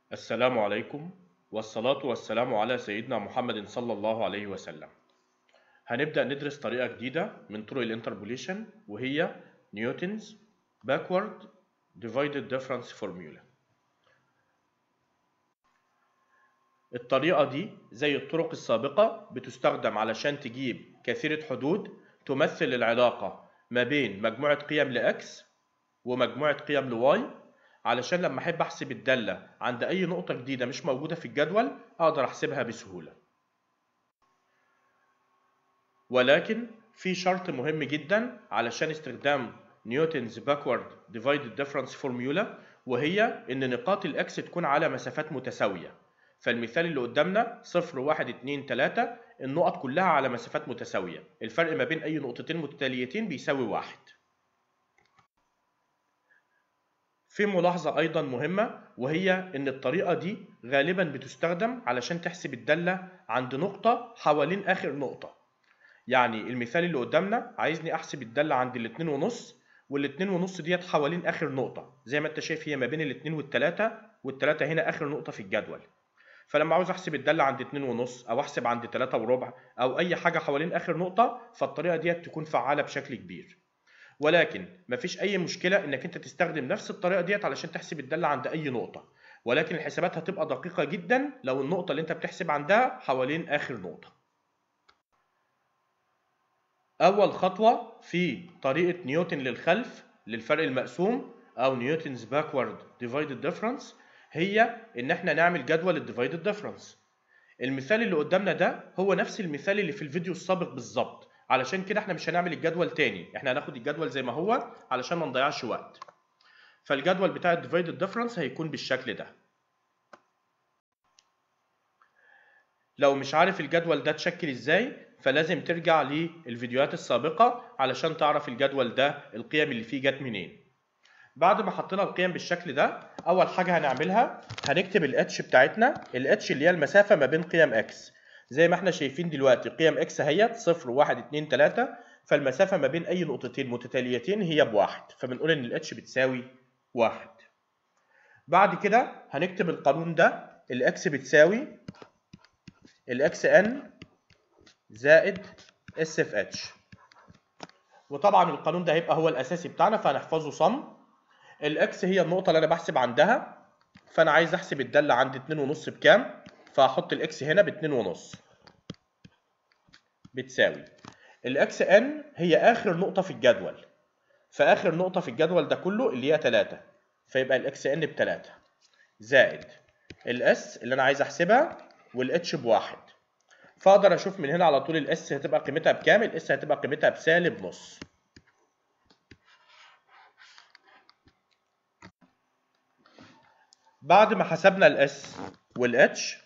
السلام عليكم والصلاة والسلام على سيدنا محمد صلى الله عليه وسلم هنبدأ ندرس طريقة جديدة من طرق الانتربوليشن وهي نيوتنز backward divided difference formula الطريقة دي زي الطرق السابقة بتستخدم علشان تجيب كثيرة حدود تمثل العلاقة ما بين مجموعة قيم لإكس ومجموعة قيم لواي علشان لما أحب أحسب الدالة عند أي نقطة جديدة مش موجودة في الجدول أقدر أحسبها بسهولة. ولكن في شرط مهم جدا علشان استخدام نيوتنز باكورد ديفايدد ديفرنس فورمولا وهي إن نقاط الإكس تكون على مسافات متساوية. فالمثال اللي قدامنا 0 1 2 3 النقط كلها على مسافات متساوية، الفرق ما بين أي نقطتين متتاليتين بيساوي واحد. في ملاحظة أيضا مهمة وهي إن الطريقة دي غالبا بتستخدم علشان تحسب الدالة عند نقطة حوالين آخر نقطة. يعني المثال اللي قدامنا عايزني أحسب الدالة عند الاتنين ونص والاتنين ونص ديت حوالين آخر نقطة، زي ما أنت شايف هي ما بين الاتنين والتلاتة والتلاتة هنا آخر نقطة في الجدول. فلما عاوز أحسب الدالة عند اتنين ونص أو أحسب عند تلاتة وربع أو أي حاجة حوالين آخر نقطة فالطريقة ديت تكون فعالة بشكل كبير. ولكن مفيش اي مشكله انك انت تستخدم نفس الطريقه ديت علشان تحسب الداله عند اي نقطه ولكن الحسابات هتبقى دقيقه جدا لو النقطه اللي انت بتحسب عندها حوالين اخر نقطه اول خطوه في طريقه نيوتن للخلف للفرق المقسوم او نيوتنز باكورد ديفايدد ديفرنس هي ان احنا نعمل جدول الديفايدد ديفرنس المثال اللي قدامنا ده هو نفس المثال اللي في الفيديو السابق بالظبط علشان كده احنا مش هنعمل الجدول تاني احنا هناخد الجدول زي ما هو علشان ما نضيعش وقت فالجدول بتاع الديفايدد ديفرنس هيكون بالشكل ده لو مش عارف الجدول ده اتشكل ازاي فلازم ترجع للفيديوهات السابقة علشان تعرف الجدول ده القيم اللي فيه جت منين بعد ما حطينا القيم بالشكل ده اول حاجة هنعملها هنكتب الاتش بتاعتنا الاتش اللي هي المسافة ما بين قيم اكس زي ما احنا شايفين دلوقتي قيم اكس اهيت 0 1 2 3 فالمسافة ما بين أي نقطتين متتاليتين هي بواحد فبنقول إن الاتش بتساوي واحد. بعد كده هنكتب القانون ده الاكس بتساوي الاكس ان زائد اس في اتش. وطبعا القانون ده هيبقى هو الأساسي بتاعنا فهنحفظه صم. الاكس هي النقطة اللي أنا بحسب عندها فأنا عايز أحسب الدالة عند 2.5 بكام؟ فهحط الاكس هنا ب 2.5 بتساوي الاكس ان هي اخر نقطه في الجدول فاخر نقطه في الجدول ده كله اللي هي 3 فيبقى الاكس ان ب 3 زائد الاس اللي انا عايز احسبها والاتش بواحد فاقدر اشوف من هنا على طول الاس هتبقى قيمتها بكام الاس هتبقى قيمتها بسالب نص بعد ما حسبنا الاس والاتش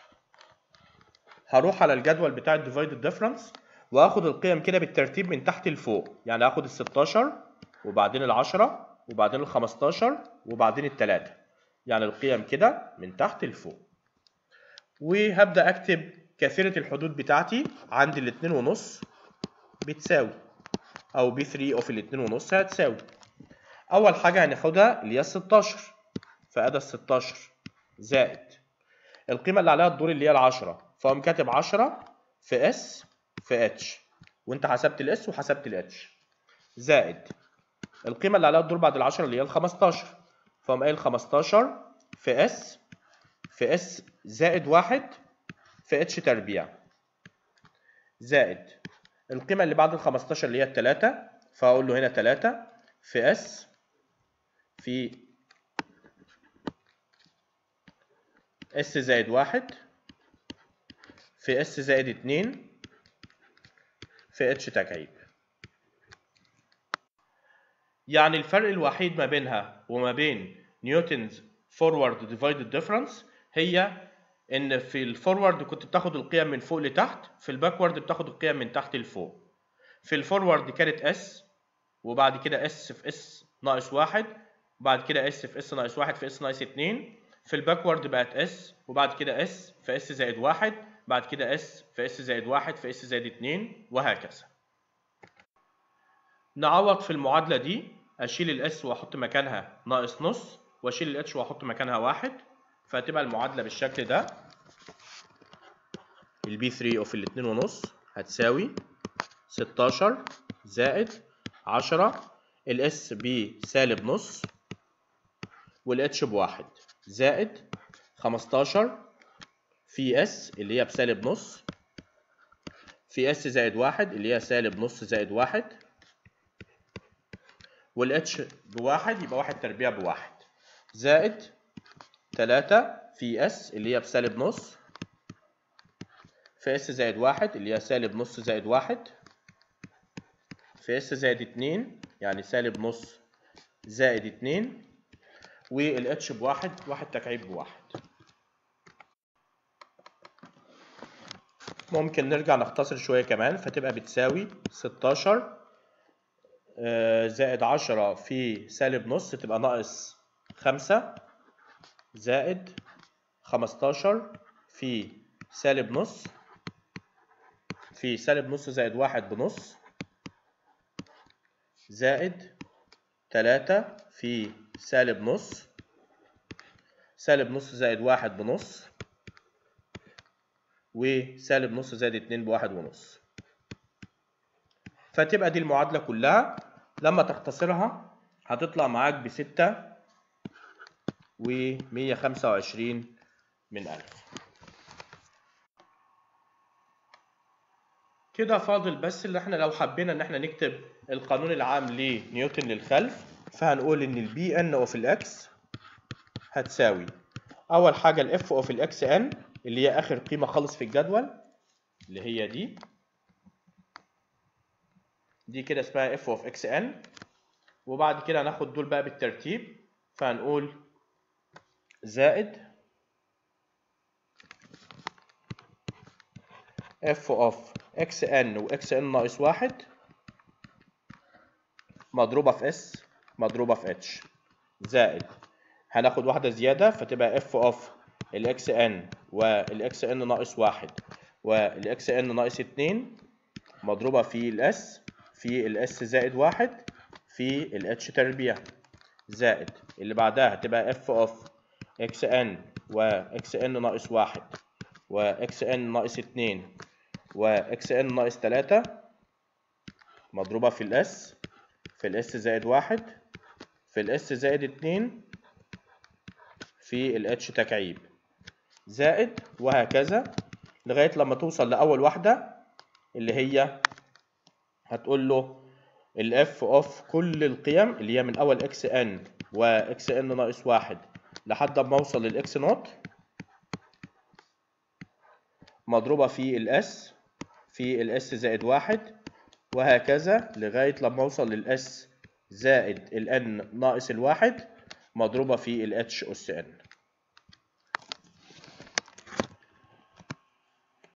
هروح على الجدول بتاع الديفايدد ديفرنس واخد القيم كده بالترتيب من تحت لفوق يعني هاخد ال 16 وبعدين ال 10 وبعدين ال 15 وبعدين التلاتة يعني القيم كده من تحت لفوق وهبدا اكتب كثيرة الحدود بتاعتي عند الاتنين ونص بتساوي او بي 3 اوف الاتنين ونص هتساوي اول حاجة هناخدها اللي هي ال 16 فادي ال 16 زائد القيمة اللي عليها الدور اللي هي ال 10 فقوم كاتب 10 في اس في اتش وانت حسبت الاس وحسبت الاتش زائد القيمه اللي عليها الدور بعد ال 10 اللي هي ال 15 فقوم قايل 15 في اس في اس زائد 1 في اتش تربيع زائد القيمه اللي بعد ال 15 اللي هي التلاتة فاقول له هنا 3 في اس في اس زائد 1 في اس زائد 2 في اتش تكعيب يعني الفرق الوحيد ما بينها وما بين نيوتنز فورورد ديفايدد ديفرنس هي ان في الفورورد كنت بتاخد القيم من فوق لتحت في الباكورد بتاخد القيم من تحت لفوق في الفورورد كانت اس وبعد كده اس في اس ناقص واحد وبعد كده اس في اس ناقص واحد في اس ناقص اتنين في الباكورد بقت اس وبعد كده اس في اس زائد واحد بعد كده اس في اس زائد واحد في اس زائد اتنين وهكذا نعوض في المعادلة دي أشيل الاس وأحط مكانها ناقص نص وأشيل الاتش وأحط مكانها واحد فهتبقى المعادلة بالشكل ده البي 3 اوف الاتنين ونص هتساوي 16 زائد 10 الاس بسالب نص والاتش بواحد زائد 15 في اس اللي هي بسالب نص في اس زائد واحد اللي هي سالب نص زائد واحد والاتش بواحد يبقى واحد تربيع بواحد زائد تلاتة في اس اللي هي بسالب نص في اس زائد واحد اللي هي سالب نص زائد واحد في اس زائد اتنين يعني سالب نص زائد اتنين والاتش بواحد واحد تكعيب بواحد ممكن نرجع نختصر شوية كمان فتبقى بتساوي ستاشر زائد عشرة في سالب نص تبقى ناقص خمسة زائد خمستاشر في سالب نص في سالب نص زائد واحد بنص زائد تلاتة في سالب نص سالب نص زائد واحد بنص وسالب نص زائد اتنين بواحد ونص فتبقى دي المعادلة كلها لما تختصرها هتطلع معاك بستة ومية خمسة وعشرين من ألف كده فاضل بس اللي احنا لو حبينا ان احنا نكتب القانون العام لنيوتن للخلف فهنقول ان البي ان اوف الاكس هتساوي اول حاجه الاف اوف الاكس ان اللي هي اخر قيمه خالص في الجدول اللي هي دي دي كده اسمها اف اوف اكس ان وبعد كده هناخد دول بقى بالترتيب فهنقول زائد اف اوف اكس ان واكس ان ناقص واحد مضروبة في اس مضروبة في اتش زائد هناخد واحدة زيادة فتبقى اف اوف الاكس ان والاكس ان ناقص واحد والاكس ان ناقص اتنين مضروبة في الاس في الاس زائد واحد في الاتش تربيع زائد اللي بعدها هتبقى اف اوف اكس ان واكس ان ناقص واحد واكس ان ناقص اتنين واكس ان ناقص تلاتة مضروبة في الاس في الاس زائد واحد في الاس زائد اتنين في الاتش تكعيب زائد وهكذا لغاية لما توصل لأول واحدة اللي هي هتقول له الاف اوف كل القيم اللي هي من أول اكس ان واكس ان ناقص واحد لحد ما اوصل للاكس نوت مضروبة في الاس في الاس زائد واحد وهكذا لغاية لما اوصل للاس زائد الان ناقص الواحد مضروبة في الاتش اس ان